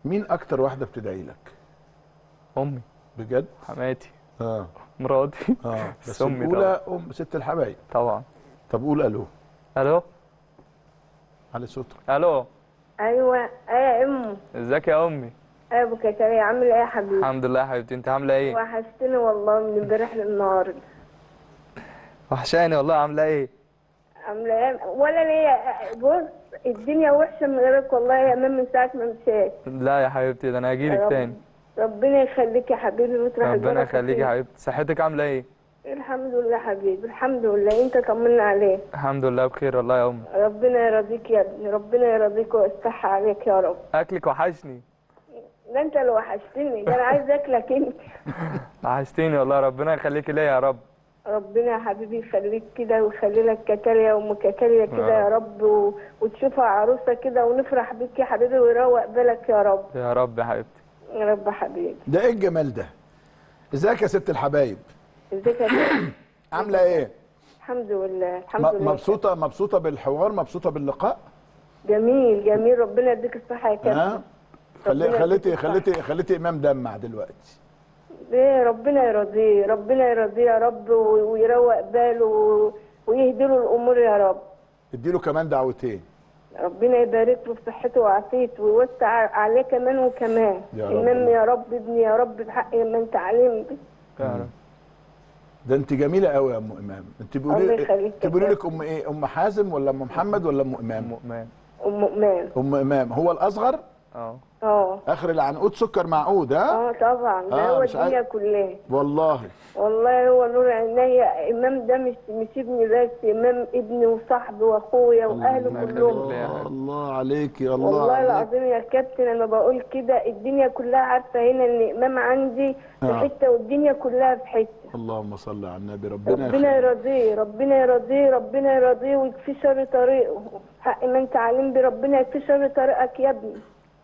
مين اكتر واحده بتدعي لك امي بجد حماتي اه مراتي اه بس بس أمي الاولى ام ست الحبايب طبعا طب قول الو الو على صوتك الو ايوه ايه يا امه ازيك يا امي ايه ابو كتاري عامل ايه يا حبيبي الحمد لله يا حبيبتي انت عامله ايه وحشتني والله من امبارح للنهارده وحشاني والله عامله ايه عامله ايه ولا ليه بص الدنيا وحشه من غيرك والله يا امام من ساعه ما مشيت لا يا حبيبتي ده انا هجيلك رب- تاني ربنا يخليك يا حبيبي ويطرح ربنا البركة يخليك فيك. يا حبيبتي صحتك عامله ايه الحمد لله حبيبي الحمد لله انت طمنا عليك الحمد لله بخير والله يا امي ربنا يرضيك يا ابني ربنا يرضيك ويصح عليك يا رب اكلك وحشني ده انت اللي وحشتني ده انا عايز اكلك انت وحشتيني والله ربنا يخليك ليا يا رب ربنا يا حبيبي يخليك كده ويخلي لك كتاليا وام كتاليا كده يا رب و... وتشوفها عروسه كده ونفرح بيك يا حبيبي ويروق بالك يا رب يا رب يا حبيبتي يا رب يا حبيبي ده ايه الجمال ده ازيك يا ست الحبايب ازيك يا فندم؟ عامله ايه الحمد لله الحمد م- لله مبسوطه مبسوطه بالحوار مبسوطه باللقاء جميل جميل ربنا يديك الصحه يا كابتن ها خلي ربنا خليتي يديك الصحة. خليتي خليتي امام دمع دلوقتي ايه ربنا يرضيه ربنا يرضيه يا رب و- ويروق باله و- ويهدي له الامور يا رب اديله كمان دعوتين ربنا يبارك له في صحته وعافيته ويوسع عليه كمان وكمان يا رب. امام يا رب ابني يا رب بحق ما انت عليم يا رب ده انت جميله قوي يا ام امام انت الله بيقولي يخليك يا تقولي لك كابتن. ام ايه ام حازم ولا ام محمد ولا ام امام مؤمن ام امان ام امام هو الاصغر اه اه اخر العنقود سكر معقود ها اه طبعا ده آه، هو مش عارف. الدنيا كلها والله والله هو نور عينيا امام ده مش مش ابني بس امام ابني وصاحبي واخويا واهله الله كلهم يخليك. الله, الله عليك يا الله والله عليك. العظيم يا كابتن انا بقول كده الدنيا كلها عارفه هنا ان امام عندي في آه. حته والدنيا كلها في حته اللهم صل على النبي ربنا ربنا يخليك. يرضيه ربنا يرضيه ربنا يرضيه ويكفي شر طريقه حق ما انت عالم بي ربنا يكفي شر طريقك يا ابني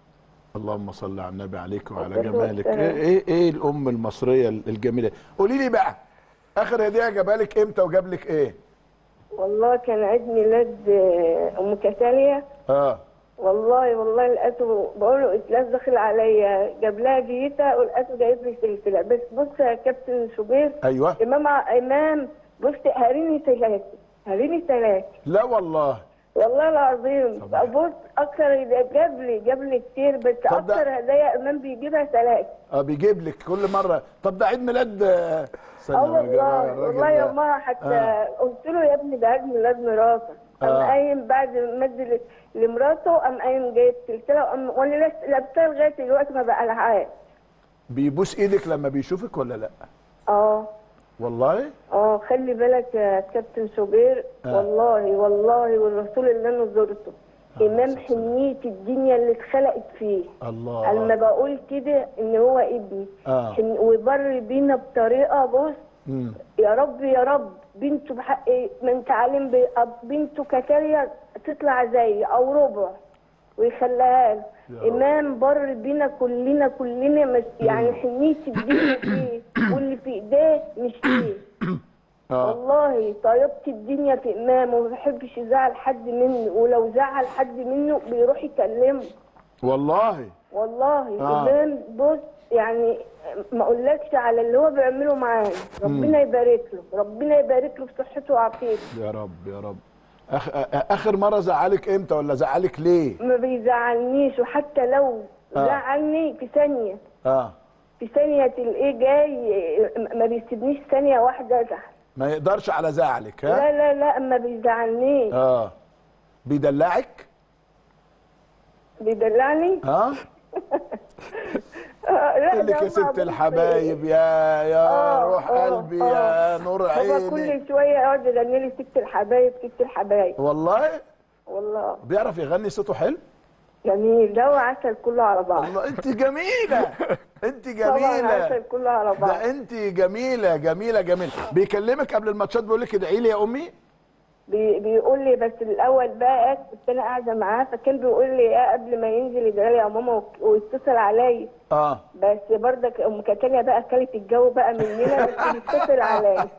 اللهم صل على النبي عليك وعلى والصلاة جمالك والسلام. ايه ايه, إيه الام المصريه الجميله قولي لي بقى اخر هديه جابها لك امتى وجاب لك ايه والله كان عيد ميلاد آه، ام كتاليا اه والله والله لقيته بقول له اتلاس داخل عليا جاب لها جيتا ولقيته جايب لي سلسله بس بص يا كابتن شوبير ايوه امام ع- امام بص هاريني ثلاثه هاريني ثلاثه لا والله والله العظيم طبعا. بص اكتر جاب لي جاب لي كتير بس طب ده- اكتر هدايا امام بيجيبها ثلاثه اه بيجيب لك كل مره طب ده عيد ميلاد آه، استنى اه يا جماعة، والله الراجل والله ده- يومها حتى آه. قلت له يا ابني ده عيد ميلاد مراتك قام آه. قايم بعد ما مد ل- لمراته قام قايم جايب سلسله وقام وانا لسه لابساها لغايه دلوقتي ما بقى لها بيبوس ايدك لما بيشوفك ولا لا اه والله اه خلي بالك يا كابتن شوبير آه. والله والله والرسول اللي انا زرته امام الصلاة حنيه الدنيا اللي اتخلقت فيه الله انا بقول كده ان هو ابني آه. حن- وبر بينا بطريقه بص مم. يا رب يا رب بنته بحق ما انت عالم ب- أب- بنته كتاليا تطلع زي او ربع ويخليها له يا رب. امام بر بينا كلنا كلنا مش يعني حنيه الدنيا فيه واللي في ايديه مش فيه اه والله طيبت الدنيا في امام وما بيحبش يزعل حد منه ولو زعل حد منه بيروح يكلمه والله والله آه. امام بص يعني ما اقولكش على اللي هو بيعمله معانا ربنا يبارك له ربنا يبارك له في صحته وعافيته يا رب يا رب أخ... آ- اخر مره زعلك امتى ولا زعلك ليه ما بيزعلنيش وحتى لو آه. زعلني في ثانيه اه في ثانيه تلاقيه جاي ما بيسيبنيش ثانيه واحده ازعل ما يقدرش على زعلك ها لا لا لا ما بيزعلنيش اه بيدلعك بيدلعني ها آه، لا يقول لك ده يا هما ست بص- الحبايب يا يا آه، روح آه، قلبي آه. يا نور هو عيني كل شويه يقعد يغني لي ست الحبايب ست الحبايب والله والله بيعرف يغني صوته حلو جميل ده وعسل كله على بعض الله انت جميله انت طبعا جميله عسل كله على بعض ده انت جميله جميله جميله بيكلمك قبل الماتشات بيقول لك ادعي لي يا امي بي بيقول لي بس الاول بقى كنت انا قاعده معاه فكان بيقول لي ايه قبل ما ينزل يدعي لي يا ماما وك- ويتصل عليا اه بس برضك ام كاتاليا بقى اكلت الجو بقى مننا بس بيتصل عليا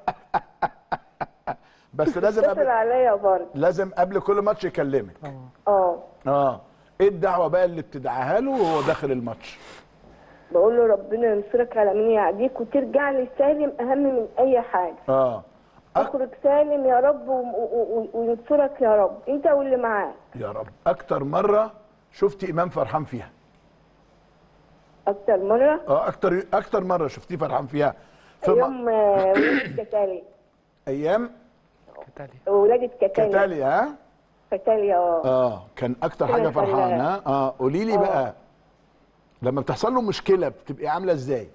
بس لازم بيتصل قبل عليا برضه لازم قبل كل ماتش يكلمك اه اه ايه الدعوه بقى اللي بتدعاها له وهو داخل الماتش بقول له ربنا ينصرك على من يعديك وترجع لي سالم اهم من اي حاجه اه أك- اخرج سالم يا رب و- و- و- وينصرك يا رب انت واللي معاك يا رب اكتر مره شفتي امام فرحان فيها اكتر مره اه اكتر اكتر مره شفتيه فرحان فيها في م- يوم آه، ولادة كتالي ايام ولادة كتالي كتالي ها كتالي اه اه كان اكتر ربنا حاجه فرحان يخليها. ها اه قولي لي آه. بقى لما بتحصل له مشكله بتبقي عامله ازاي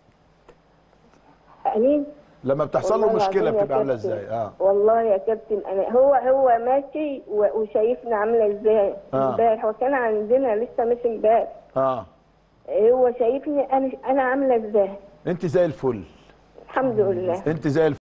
امين لما بتحصل له والله مشكله العظيم يا بتبقى عامله كابتن. ازاي اه والله يا كابتن انا هو هو ماشي و- وشايفني عامله ازاي آه. امبارح هو كان عندنا لسه ماشي امبارح اه هو شايفني انا انا عامله ازاي انت زي الفل الحمد لله انت زي الفل